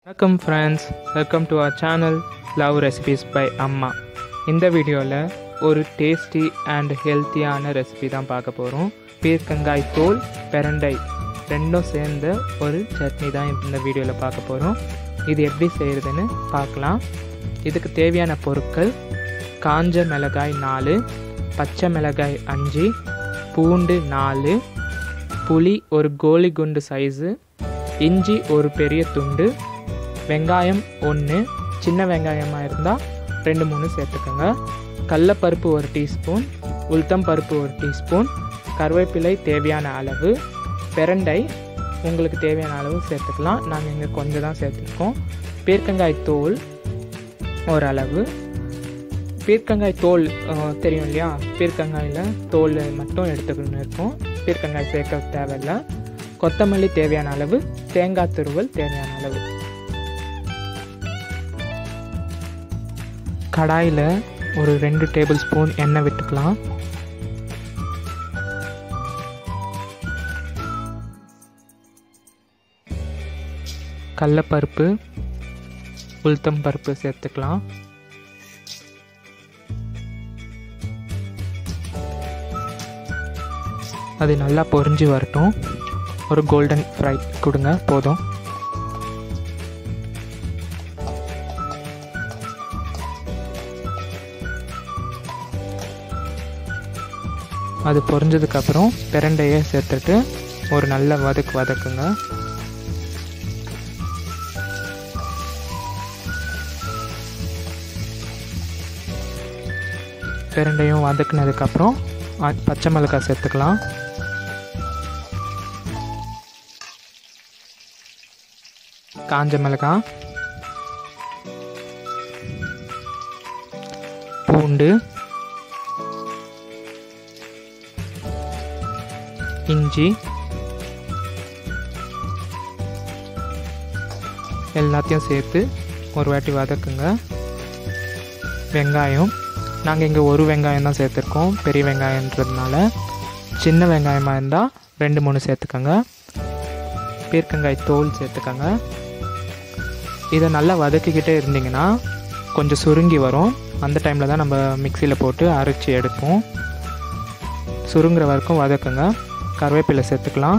வணக்கம் friends welcome to our channel love recipes by அம்மா இந்த வீடியோவில் ஒரு டேஸ்டி அண்ட் ஹெல்த்தியான ரெசிபி தான் பார்க்க போகிறோம் பீர்க்கங்காய் தோல் பிரண்டை ரெண்டும் சேர்ந்த ஒரு சட்னி தான் இந்த வீடியோவில் பார்க்க போகிறோம் இது எப்படி செய்கிறதுன்னு பார்க்கலாம் இதுக்கு தேவையான பொருட்கள் காஞ்ச மிளகாய் நாலு பச்சை மிளகாய் அஞ்சு பூண்டு நாலு புளி ஒரு கோலி குண்டு சைஸு இஞ்சி ஒரு பெரிய துண்டு வெங்காயம் ஒன்று சின்ன வெங்காயமாக இருந்தால் ரெண்டு மூணு சேர்த்துக்கோங்க கடலப்பருப்பு ஒரு டீஸ்பூன் உளுத்தம் பருப்பு ஒரு டீஸ்பூன் கருவேப்பிலை தேவையான அளவு பிரண்டை உங்களுக்கு தேவையான அளவு சேர்த்துக்கலாம் நாங்கள் இங்கே கொஞ்சம் தான் சேர்த்துருக்கோம் பீர்க்கங்காய் தோல் ஓரளவு பீர்க்கங்காய் தோல் அஹ், தெரியும் இல்லையா பீர்க்கங்காயில் தோல் மட்டும் எடுத்துக்கணும் இருக்கும் பீர்க்கங்காய் சேர்க்க தேவையில்லை கொத்தமல்லி தேவையான அளவு தேங்காய் துருவல் தேவையான அளவு கடாயில் ஒரு ரெண்டு டேபிள் ஸ்பூன் எண்ணெய் விட்டுக்கலாம் கடலப்பருப்பு உளுத்தம் பருப்பு சேர்த்துக்கலாம் அது நல்லா பொரிஞ்சு வரட்டும் ஒரு கோல்டன் ஃப்ரை கொடுங்க போதும் அது பொரிஞ்சதுக்கப்புறம் பிரண்டையை சேர்த்துட்டு ஒரு நல்ல வதக்கு வதக்குங்க பிரண்டையும் வதக்குனதுக்கப்புறம் அ- பச்சை மிளகாய் சேர்த்துக்கலாம் காஞ்ச மிளகாய் பூண்டு இஞ்சி எல்லாத்தையும் சேர்த்து ஒரு வாட்டி வதக்குங்க வெங்காயம் நாங்கள் இங்கே ஒரு வெங்காயம் தான் சேர்த்துருக்கோம் பெரிய வெங்காயன்றதுனால சின்ன வெங்காயமாக இருந்தால் ரெண்டு மூணு சேர்த்துக்கோங்க பீர்க்கங்காய் தோல் சேர்த்துக்கோங்க இதை நல்லா வதக்கிக்கிட்டே இருந்தீங்கன்னா கொஞ்சம் சுருங்கி வரும் அந்த டைமில் தான் நம்ம மிக்சியில் போட்டு அரைச்சி எடுப்போம் சுருங்குற வரைக்கும் வதக்குங்க கருவேப்பிலை சேர்த்துக்கலாம்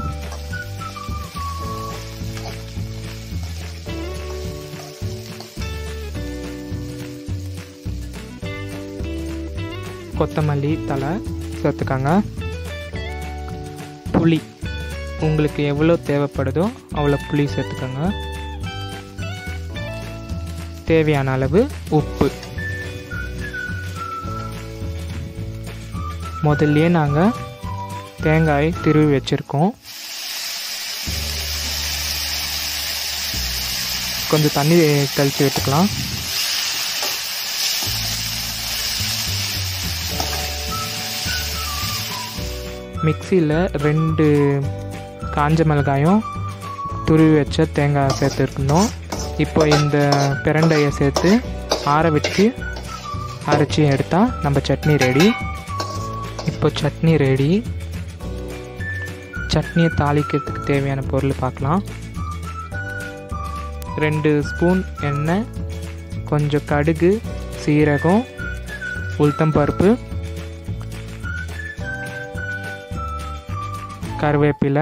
கொத்தமல்லி தலை சேர்த்துக்கோங்க புளி உங்களுக்கு எவ்வளோ தேவைப்படுதோ அவ்வளோ புளி சேர்த்துக்கோங்க தேவையான அளவு உப்பு முதல்லயே நாங்கள் தேங்காய் திருவி வச்சுருக்கோம் கொஞ்சம் தண்ணி தெளித்து விட்டுக்கலாம் மிக்சியில் ரெண்டு காஞ்ச மிளகாயும் துருவி வச்ச தேங்காய் சேர்த்துருக்கணும் இப்போ இந்த பிரண்டையை சேர்த்து ஆற விட்டு அரைச்சி எடுத்தால் நம்ம சட்னி ரெடி இப்போ சட்னி ரெடி சட்னியை தாளிக்கிறதுக்கு தேவையான பொருள் பார்க்கலாம் ரெண்டு ஸ்பூன் எண்ணெய் கொஞ்சம் கடுகு சீரகம் உளுத்தம் பருப்பு கருவேப்பிலை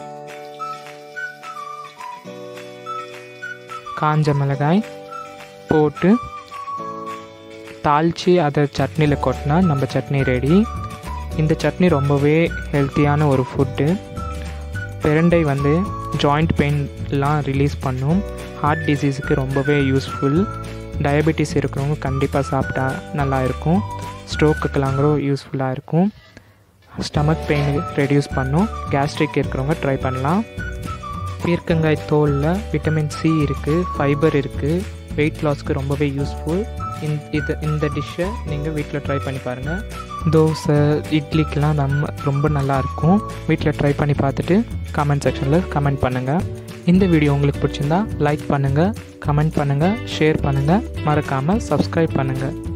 காஞ்ச மிளகாய் போட்டு தாளித்து அதை சட்னியில் கொட்டினா நம்ம சட்னி ரெடி இந்த சட்னி ரொம்பவே ஹெல்த்தியான ஒரு ஃபுட்டு பிரண்டை வந்து ஜாயிண்ட் பெயின்லாம் ரிலீஸ் பண்ணும் ஹார்ட் டிசீஸுக்கு ரொம்பவே யூஸ்ஃபுல் டயபெட்டிஸ் இருக்கிறவங்க கண்டிப்பாக சாப்பிட்டா நல்லா இருக்கும் ஸ்ட்ரோக்குக்கெல்லாம் கூட யூஸ்ஃபுல்லாக இருக்கும் ஸ்டமக் பெயின் ரெடியூஸ் பண்ணும் கேஸ்ட்ரிக் இருக்கிறவங்க ட்ரை பண்ணலாம் பீர்க்கங்காய் தோலில் விட்டமின் சி இருக்குது ஃபைபர் இருக்குது வெயிட் லாஸ்க்கு ரொம்பவே யூஸ்ஃபுல் இந்த இது இந்த டிஷ்ஷை நீங்கள் வீட்டில் ட்ரை பண்ணி பாருங்கள் தோசை இட்லிக்கெலாம் நம்ம ரொம்ப நல்லாயிருக்கும் வீட்டில் ட்ரை பண்ணி பார்த்துட்டு கமெண்ட் செக்ஷனில் கமெண்ட் பண்ணுங்கள் இந்த வீடியோ உங்களுக்கு பிடிச்சிருந்தா லைக் பண்ணுங்கள் கமெண்ட் பண்ணுங்கள் ஷேர் பண்ணுங்கள் மறக்காமல் சப்ஸ்கிரைப் பண்ணுங்கள்